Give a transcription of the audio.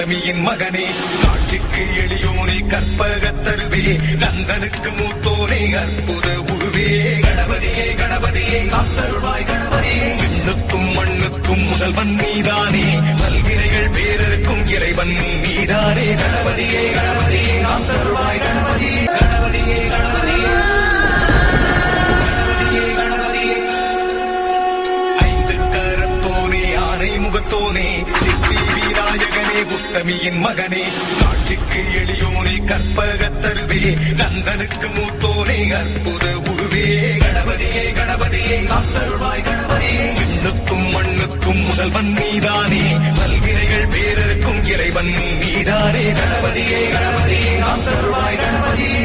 உத்தமியின் மகனே காட்சிக்கு எளியோனே கற்பகத்தருவே கந்தனுக்கு மூத்தோனே அற்புத உருவே கணபதியே கணபதியே காத்தருள்வாய் கணபதியே விண்ணுக்கும் மண்ணுக்கும் முதல்வன் நீதானே பல்வினைகள் பேரருக்கும் இறைவன் நீதானே கணபதியே கணபதியே காத்தருள்வாய் கணபதியே கணபதியே கணபதியே கணபதியே கணபதியே ஐந்து கரத்தோனே ஆனை முகத்தோனே சித்தி வீராயகனே உத்தமியின் மகனே காட்சிக்கு எளியோனே கற்பகத்தருவே கந்தனுக்கு மூத்தோனே அற்புத உருவே கணபதியே கணபதியே காத்தருள்வாய் கணபதியே விண்ணுக்கும் மண்ணுக்கும் முதல்வன் நீதானே பல்வினைகள் பேரருக்கும் இறைவன் நீதானே கணபதியே கணபதியே காத்தருள்வாய் கணபதியே